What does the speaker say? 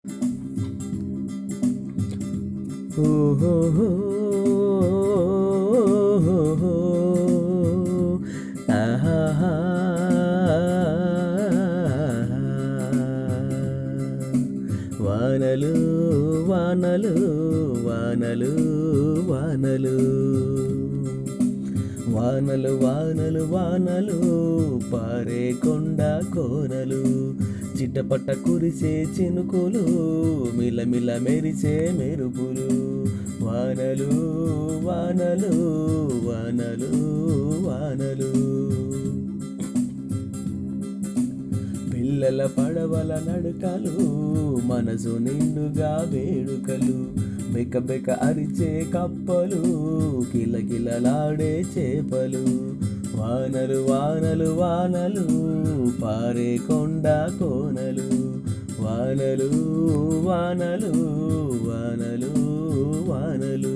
ఓహోహో, ఆహాహా. వానలు వానలు వానలు వానలు వానలు వానలు వానలు పారే కొండ కోనలు చిట్టపట్ట కురిసే చినుకులు మిలమిల మెరిసే మెరుపులు వానలు వానలు వానలు వానలు పిల్లల పడవల నడకలు మనసు నిండుగా వేడుకలు బెక బెక అరిచే కప్పలు కిలకిలలాడే చేపలు వానలు వానలు వానలు పారే కొండ కోనలు వానలు వానలు వానలు వానలు